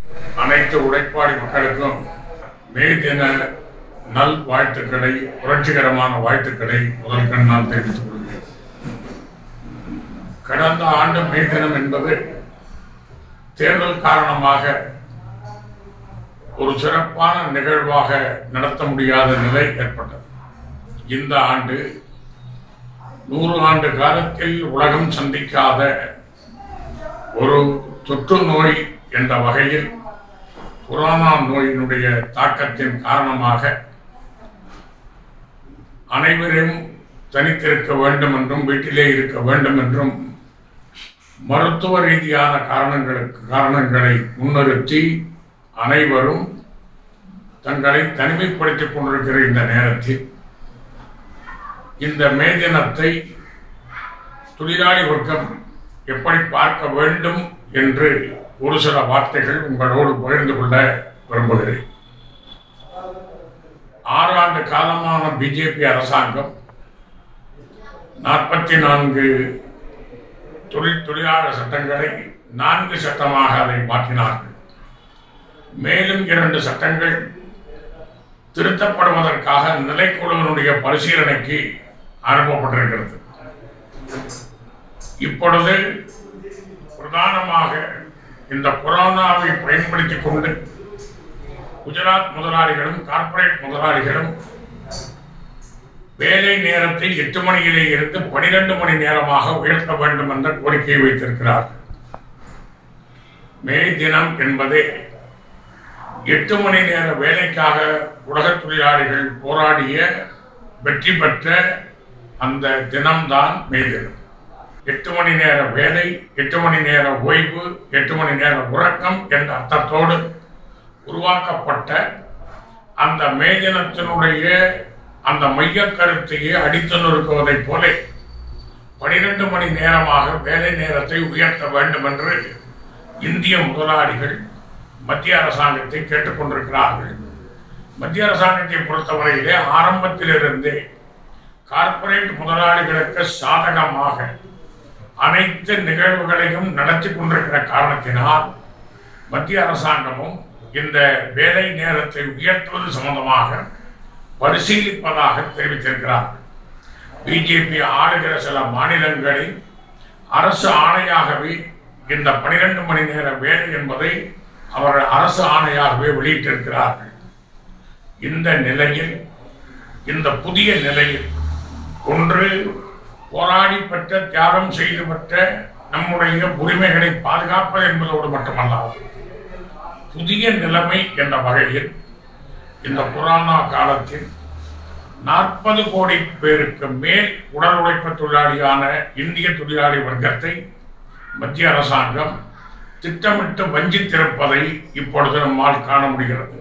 அனைத்து உழைப்பாளி மக்களுக்கும் மே தின நல் வாழ்த்துக்களை புரட்சிகரமான வாழ்த்துக்களை முதற்கண் நான் தெரிவித்துக் கொள்கிறேன் கடந்த ஆண்டு மே தினம் என்பது தேர்தல் காரணமாக ஒரு சிறப்பான நிகழ்வாக நடத்த முடியாத நிலை ஏற்பட்டது இந்த ஆண்டு நூறு ஆண்டு காலத்தில் உலகம் சந்திக்காத ஒரு தொற்று நோய் என்ற வகையில் கொரோனா நோயினுடைய தாக்கத்தின் காரணமாக அனைவரும் தனித்திருக்க வேண்டும் என்றும் வீட்டிலே இருக்க வேண்டும் என்றும் மருத்துவ ரீதியான காரணங்களுக்கு காரணங்களை முன்னிறுத்தி அனைவரும் தங்களை தனிமைப்படுத்திக் கொண்டிருக்கிற இந்த நேரத்தில் இந்த மே தினத்தை தொழிலாளி வர்க்கம் எப்படி பார்க்க வேண்டும் என்று ஒரு சில வார்த்தைகள் உங்களோடு பகிர்ந்து கொள்ள விரும்புகிறேன் ஆறு ஆண்டு காலமான பிஜேபி அரசாங்கம் நாற்பத்தி நான்கு தொழில் தொழிலாளர் சட்டங்களை நான்கு சட்டமாக அதை மாற்றினார்கள் மேலும் இரண்டு சட்டங்கள் திருத்தப்படுவதற்காக நிலைக்குழுவினுடைய பரிசீலனைக்கு அனுப்பப்பட்டிருக்கிறது இப்பொழுது பிரதானமாக இந்த கொரோனாவை பயன்படுத்திக் கொண்டு குஜராத் முதலாளிகளும் கார்ப்பரேட் முதலாளிகளும் வேலை நேரத்தை எட்டு மணியிலே இருந்து பனிரெண்டு மணி நேரமாக உயர்த்த வேண்டும் என்ற கோரிக்கையை வைத்திருக்கிறார்கள் மே தினம் என்பதே எட்டு மணி நேர வேலைக்காக உலக தொழிலாளிகள் போராடிய வெற்றி பெற்ற அந்த தினம்தான் மே தினம் எட்டு மணி நேர வேலை எட்டு மணி நேர ஓய்வு எட்டு மணி நேர உறக்கம் என்ற அர்த்தத்தோடு உருவாக்கப்பட்ட அந்த மே தினத்தினுடைய அந்த மைய கருத்தையே அடித்து நொறுக்குவதைப் போல பனிரெண்டு மணி நேரமாக வேலை நேரத்தை உயர்த்த வேண்டும் என்று இந்திய முதலாளிகள் மத்திய அரசாங்கத்தை கேட்டுக்கொண்டிருக்கிறார்கள் மத்திய அரசாங்கத்தை பொறுத்தவரையிலே ஆரம்பத்திலிருந்தே கார்ப்பரேட் முதலாளிகளுக்கு சாதகமாக அனைத்து நிகழ்வுகளையும் நடத்தி கொண்டிருக்கிற காரணத்தினால் மத்திய அரசாங்கமும் இந்த வேலை நேரத்தை உயர்த்துவது சம்பந்தமாக பரிசீலிப்பதாக தெரிவித்திருக்கிறார் பிஜேபி ஆளுகிற சில மாநிலங்களில் அரசு ஆணையாகவே இந்த பனிரெண்டு மணி நேர வேலை என்பதை அவர்கள் அரசு ஆணையாகவே வெளியிட்டிருக்கிறார்கள் இந்த நிலையில் இந்த புதிய நிலையில் ஒன்று போராடி பெற்ற தியாகம் செய்து பெற்ற நம்முடைய உரிமைகளை பாதுகாப்பது என்பதோடு மட்டுமல்லாது புதிய நிலைமை என்ற வகையில் இந்த கொரோனா காலத்தில் நாற்பது கோடி பேருக்கு மேல் உடல் உழைப்பு தொழிலாளியான இந்திய தொழிலாளி வர்க்கத்தை மத்திய அரசாங்கம் திட்டமிட்டு வஞ்சித்திருப்பதை இப்பொழுது நம்மால் காண முடிகிறது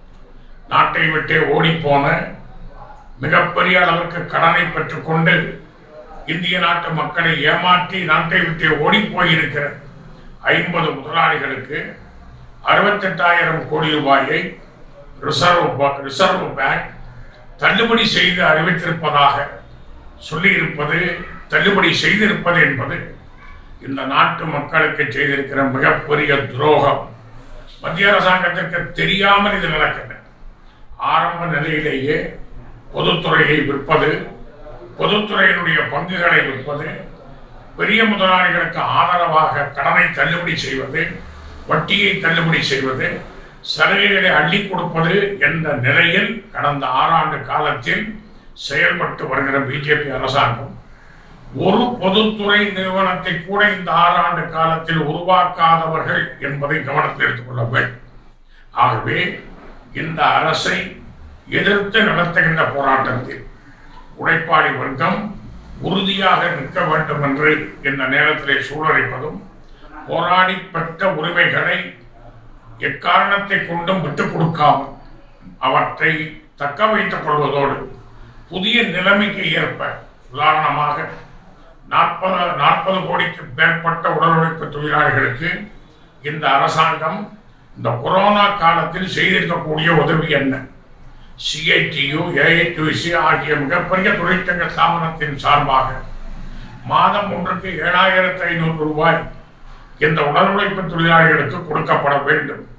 நாட்டை விட்டே ஓடிப்போன மிகப்பெரிய அளவிற்கு கடனை பெற்றுக்கொண்டு இந்திய நாட்டு மக்களை ஏமாற்றி நாட்டை விட்டே ஓடிப்போயிருக்கிற ஐம்பது முதலாளிகளுக்கு அறுபத்தெட்டாயிரம் கோடி ரூபாயை ரிசர்வ் ப- ரிசர்வ் பேங்க் தள்ளுபடி செய்து அறிவித்திருப்பதாக சொல்லியிருப்பது தள்ளுபடி செய்திருப்பது என்பது இந்த நாட்டு மக்களுக்கு செய்திருக்கிற மிகப்பெரிய துரோகம் மத்திய அரசாங்கத்திற்கு தெரியாமல் இது நடக்கிறது ஆரம்ப நிலையிலேயே பொதுத்துறையை விற்பது பொதுத்துறையினுடைய பங்குகளை விற்பது பெரிய முதலாளிகளுக்கு ஆதரவாக கடனை தள்ளுபடி செய்வது வட்டியை தள்ளுபடி செய்வது சலுகைகளை அள்ளி கொடுப்பது என்ற நிலையில் கடந்த ஆறாண்டு காலத்தில் செயல்பட்டு வருகிற பிஜேபி அரசாங்கம் ஒரு பொதுத்துறை நிறுவனத்தை கூட இந்த ஆறாண்டு காலத்தில் உருவாக்காதவர்கள் என்பதை கவனத்தில் எடுத்துக்கொள்ள வேண்டும் ஆகவே இந்த அரசை எதிர்த்து நடத்துகின்ற போராட்டத்தில் உழைப்பாளி வர்க்கம் உறுதியாக நிற்க வேண்டும் என்று இந்த நேரத்திலே சூழலிப்பதும் போராடி பெற்ற உரிமைகளை எக்காரணத்தை கொண்டும் விட்டுக் கொடுக்காமல் அவற்றை தக்க வைத்துக் கொள்வதோடு புதிய நிலைமைக்கு ஏற்ப உதாரணமாக நாற்பது நாற்பது கோடிக்கு மேற்பட்ட உடல் உழைப்பு தொழிலாளிகளுக்கு இந்த அரசாங்கம் இந்த கொரோனா காலத்தில் செய்திருக்கக்கூடிய உதவி என்ன சிஐடியு ஏஐடியூசி ஆகிய மிகப்பெரிய தொழிற்சங்க ஸ்தாபனத்தின் சார்பாக மாதம் ஒன்றுக்கு ஏழாயிரத்து ஐநூறு ரூபாய் இந்த உடல் உழைப்பு தொழிலாளிகளுக்கு கொடுக்கப்பட வேண்டும்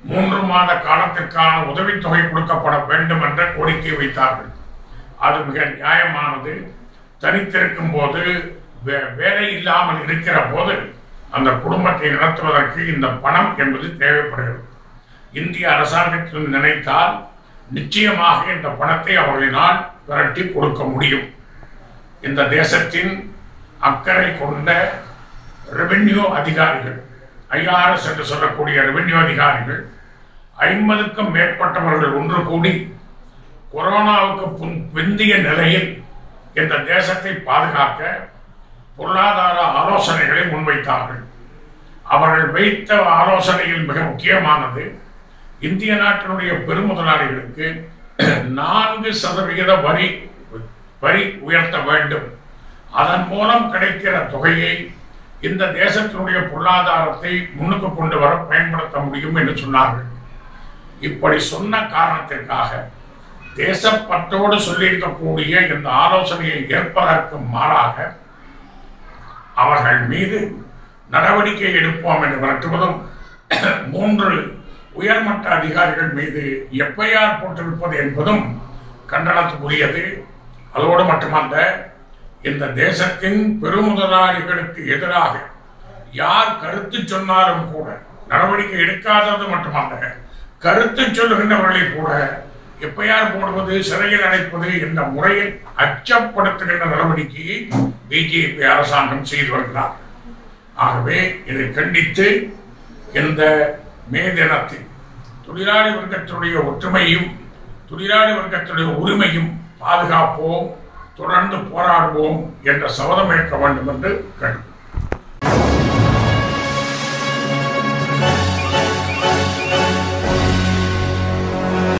மூன்று மாத காலத்திற்கான உதவித்தொகை கொடுக்கப்பட வேண்டும் என்ற கோரிக்கை வைத்தார்கள் அது மிக நியாயமானது தனித்திருக்கும் போது வே- வேலை இல்லாமல் இருக்கிற போது அந்த குடும்பத்தை நடத்துவதற்கு இந்த பணம் என்பது தேவைப்படுகிறது இந்திய அரசாங்கத்தில் நினைத்தால் நிச்சயமாக இந்த பணத்தை அவர்களினால் விரட்டி கொடுக்க முடியும் இந்த தேசத்தின் அக்கறை கொண்ட ரெவென்யூ அதிகாரிகள் ஐஆர்எஸ் என்று சொல்லக்கூடிய ரெவென்யூ அதிகாரிகள் ஐம்பதுக்கும் மேற்பட்டவர்கள் ஒன்று கூடி கொரோனாவுக்கு புன் பிந்திய நிலையில் இந்த தேசத்தை பாதுகாக்க பொருளாதார ஆலோசனைகளை முன்வைத்தார்கள் அவர்கள் வைத்த ஆலோசனையில் மிக முக்கியமானது இந்திய நாட்டினுடைய பெருமுதலாளிகளுக்கு நான்கு சதவிகித வரி வரி உயர்த்த வேண்டும் அதன் மூலம் கிடைக்கிற தொகையை இந்த தேசத்தினுடைய பொருளாதாரத்தை முன்னுக்கு கொண்டு வர பயன்படுத்த முடியும் என்று சொன்னார்கள் இப்படி சொன்ன காரணத்திற்காக தேசப்பற்றோடு சொல்லியிருக்கக்கூடிய இந்த ஆலோசனையை ஏற்பதற்கு மாறாக அவர்கள் மீது நடவடிக்கை எடுப்போம் என்று விரட்டுவதும் மூன்று உயர்மட்ட அதிகாரிகள் மீது எஃப்ஐஆர் போட்டிருப்பது என்பதும் கண்டனத்துக்குரியது அதோடு மட்டுமல்ல இந்த தேசத்தின் பெருமுதலாளிகளுக்கு எதிராக யார் கருத்து சொன்னாலும் கூட நடவடிக்கை எடுக்காதது மட்டுமல்ல கருத்து சொல்லுகின்றவர்களை கூட எஃப்ஐஆர் போடுவது சிறையில் அடைப்பது என்ற முறையில் அச்சப்படுத்துகின்ற நடவடிக்கையை பிஜேபி அரசாங்கம் செய்து வருகிறார் ஆகவே இதை கண்டித்து இந்த மே தினத்தில் தொழிலாளி வர்க்கத்தினுடைய ஒற்றுமையும் தொழிலாளி வர்க்கத்தினுடைய உரிமையும் பாதுகாப்போம் தொடர்ந்து போராடுவோம் என்ற சபதம் ஏற்க வேண்டும் என்று கேட்டுக்கொள்கிறேன்